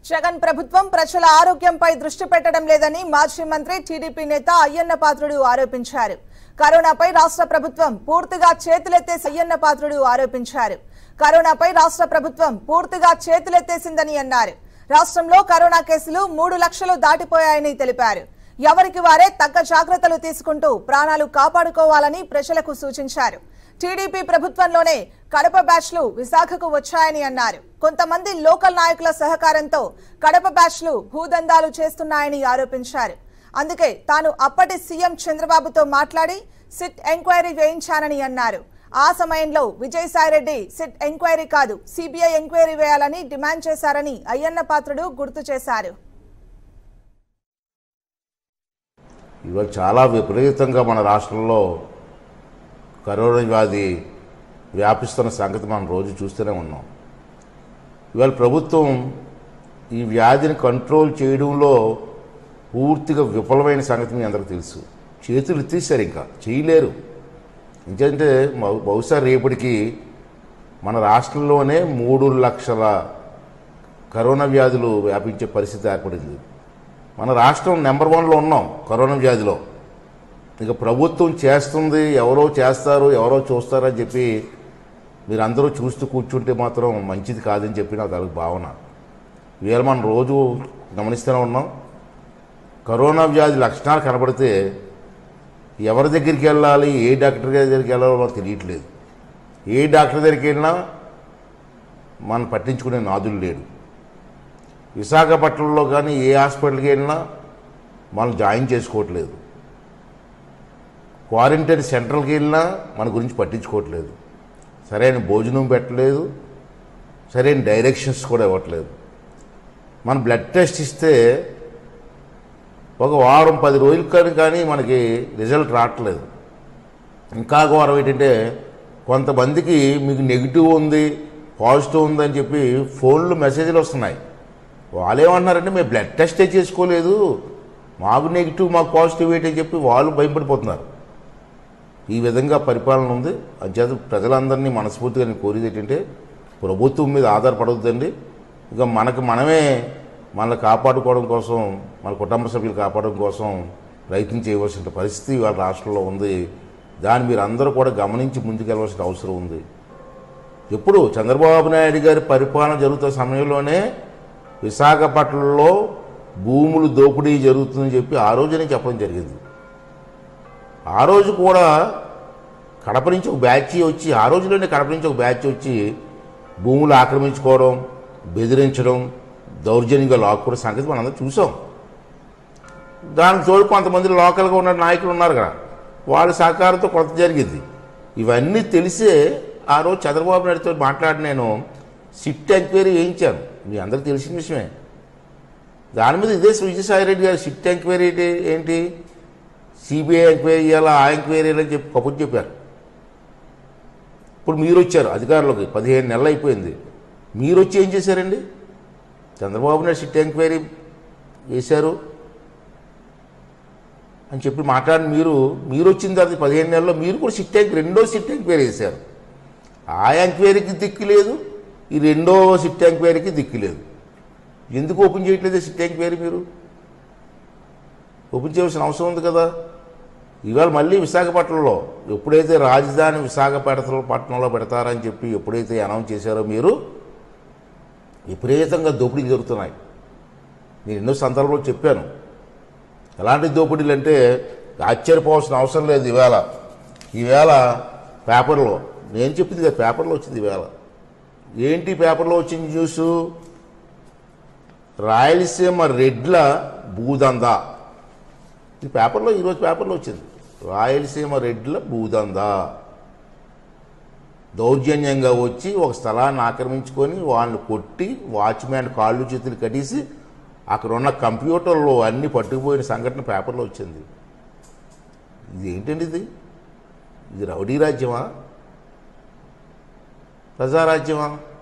జగన్ ప్రభుత్వం ప్రజల ఆరోగ్యంపై దృష్టి పెట్టడం లేదని మాజీ మంత్రి టీడీపీ నేత అయ్యన్న పాత్రుడు ఆరోపించారు కరోనాపై రాష్ట్ర ప్రభుత్వం పూర్తిగా చేతులెత్తేసి అయ్యన్న పాత్రుడు ఆరోపించారు కరోనాపై రాష్ట్ర ప్రభుత్వం పూర్తిగా చేతులెత్తేసిందని అన్నారు రాష్ట్రంలో కరోనా కేసులు మూడు లక్షలు దాటిపోయాయని తెలిపారు ఎవరికి వారే తగ్గ జాగ్రత్తలు తీసుకుంటూ ప్రాణాలు కాపాడుకోవాలని ప్రజలకు సూచించారు టీడీపీ ప్రభుత్వంలోనే కడప బ్యాచ్లు విశాఖకు వచ్చాయని అన్నారు కొంతమంది లోకల్ నాయకుల సహకారంతో కడప బ్యాచ్లు భూదందాలు చేస్తున్నాయని ఆరోపించారు అందుకే తాను అప్పటి సీఎం చంద్రబాబుతో మాట్లాడి సిట్ ఎంక్వైరీ వేయించానని అన్నారు ఆ సమయంలో విజయసాయిరెడ్డి సిట్ ఎంక్వైరీ కాదు సిబిఐ ఎంక్వైరీ వేయాలని డిమాండ్ చేశారని అయ్యన్న పాత్రుడు గుర్తు చేశారు ఇవాళ చాలా విపరీతంగా మన రాష్ట్రంలో కరోనా వ్యాధి వ్యాపిస్తున్న సంగతి మనం రోజు చూస్తూనే ఉన్నాం ఇవాళ ప్రభుత్వం ఈ వ్యాధిని కంట్రోల్ చేయడంలో పూర్తిగా విఫలమైన సంగతి మీ అందరికీ తెలుసు చేతులు ఎత్తేసారు ఇంకా చేయలేరు ఎందుకంటే బహు- బహుశా రేపటికి మన రాష్ట్రంలోనే మూడు లక్షల కరోనా వ్యాధులు వ్యాపించే పరిస్థితి ఏర్పడింది మన రాష్ట్రం నెంబర్ వన్లో ఉన్నాం కరోనా వ్యాధిలో ఇక ప్రభుత్వం చేస్తుంది ఎవరో చేస్తారు ఎవరో చూస్తారని చెప్పి మీరు అందరూ చూస్తూ కూర్చుంటే మాత్రం మంచిది కాదని చెప్పి నాకు అదొక భావన ఇవాళ మనం రోజు గమనిస్తూనే ఉన్నాం కరోనా వ్యాధి లక్షణాలు కనబడితే ఎవరి దగ్గరికి వెళ్ళాలి ఏ డాక్టర్ గారి దగ్గరికి వెళ్ళాలో మనకు తెలియట్లేదు ఏ డాక్టర్ దగ్గరికి వెళ్ళినా మనం పట్టించుకునే నాదులు లేడు విశాఖపట్నంలో కానీ ఏ హాస్పిటల్కి వెళ్ళినా మనం జాయిన్ చేసుకోవట్లేదు క్వారంటైన్ సెంటర్కి వెళ్ళినా మన గురించి పట్టించుకోవట్లేదు సరైన భోజనం పెట్టలేదు సరైన డైరెక్షన్స్ కూడా ఇవ్వట్లేదు మన బ్లడ్ టెస్ట్ ఇస్తే ఒక వారం పది రోజులు కానీ కానీ మనకి రిజల్ట్ రావట్లేదు ఇంకా ఘోరం ఏంటంటే కొంతమందికి మీకు నెగిటివ్ ఉంది పాజిటివ్ ఉంది అని చెప్పి ఫోన్లో మెసేజ్లు వస్తున్నాయి వాళ్ళు ఏమన్నారంటే మేము బ్లడ్ టెస్టే చేసుకోలేదు మాకు నెగిటివ్ మాకు పాజిటివ్ ఏంటి అని చెప్పి వాళ్ళు భయపడిపోతున్నారు ఈ విధంగా పరిపాలన ఉంది అంచేత ప్రజలందరినీ మనస్ఫూర్తిగా నేను కోరేది ఏంటంటే ప్రభుత్వం మీద ఆధారపడవద్దండి ఇక మనకు మనమే మనల్ని కాపాడుకోవడం కోసం మన కుటుంబ సభ్యులు కాపాడడం కోసం ప్రయత్నం చేయవలసిన పరిస్థితి వాళ్ళ రాష్ట్రంలో ఉంది దాన్ని మీరు అందరూ కూడా గమనించి ముందుకెళ్ళవలసిన అవసరం ఉంది ఎప్పుడు చంద్రబాబు నాయుడు గారి పరిపాలన జరుగుతున్న సమయంలోనే విశాఖపట్నంలో భూములు దోపిడీ జరుగుతుందని చెప్పి ఆ రోజునే చెప్పడం జరిగింది ఆ రోజు కూడా కడప నుంచి ఒక బ్యాచ్ వచ్చి ఆ రోజులోనే కడప నుంచి ఒక బ్యాచ్ వచ్చి భూములు ఆక్రమించుకోవడం బెదిరించడం దౌర్జన్యంగా లాక్కునే సంగతి మనందరం చూసాం దానికి తోడు కొంతమంది లోకల్గా ఉన్న నాయకులు ఉన్నారు కదా వాళ్ళ సహకారంతో కొంత జరిగింది ఇవన్నీ తెలిసే ఆ రోజు చంద్రబాబు నాయుడుతో మాట్లాడి నేను సిట్ ఎంక్వైరీ వేయించాను మీ అందరికీ తెలిసిన విషయమే దాని మీద ఇదే విజయసాయిరెడ్డి గారు సిట్ ఎంక్వైరీ ఏంటి ఏంటి సిబిఐ ఎంక్వైరీ చేయాలా ఆ ఎంక్వైరీ అని చెప్పి కబుర్లు చెప్పారు ఇప్పుడు మీరు వచ్చారు అధికారులకు పదిహేను నెలలు అయిపోయింది మీరు వచ్చి ఏం చేశారండి చంద్రబాబు నాయుడు సిట్ ఎంక్వైరీ వేశారు అని చెప్పి మాట్లాడిన మీరు మీరు వచ్చిన తర్వాత పదిహేను నెలల్లో మీరు కూడా సిట్ ఎంక్వైరీ రెండో సిట్ ఎంక్వైరీ వేశారు ఆ ఎంక్వైరీకి దిక్కు లేదు ఈ రెండో సిట్ ఎంక్వైరీకి దిక్కు లేదు ఎందుకు ఓపెన్ చేయట్లేదు సిట్ ఎంక్వైరీ మీరు ఓపెన్ చేయవలసిన అవసరం ఉంది కదా ఇవాళ మళ్ళీ విశాఖపట్నంలో ఎప్పుడైతే రాజధాని విశాఖపట్నంలో పట్టణంలో పెడతారని చెప్పి ఎప్పుడైతే అనౌన్స్ చేశారో మీరు విపరీతంగా దోపిడీలు జరుగుతున్నాయి నేను ఎన్నో సందర్భంలో చెప్పాను ఎలాంటి దోపిడీలు అంటే ఆశ్చర్యపోవాల్సిన అవసరం లేదు ఈవేళ ఈవేళ పేపర్లో నేను చెప్పింది కదా పేపర్లో వచ్చింది ఈవేళ ఏంటి పేపర్లో వచ్చింది న్యూస్ రాయలసీమ రెడ్ల భూదందా ఈ పేపర్లో ఈరోజు పేపర్లో వచ్చింది రాయలసీమ రెడ్ల భూదందా దౌర్జన్యంగా వచ్చి ఒక స్థలాన్ని ఆక్రమించుకొని వాళ్ళని కొట్టి వాచ్మ్యాన్ కాళ్ళు చేతులు కట్టేసి అక్కడ ఉన్న కంప్యూటర్లో అన్ని పట్టుకుపోయిన సంఘటన పేపర్లో వచ్చింది ఇది ఏంటండి ఇది ఇది రౌడీ రాజ్యమా ప్రజారాజ్యమా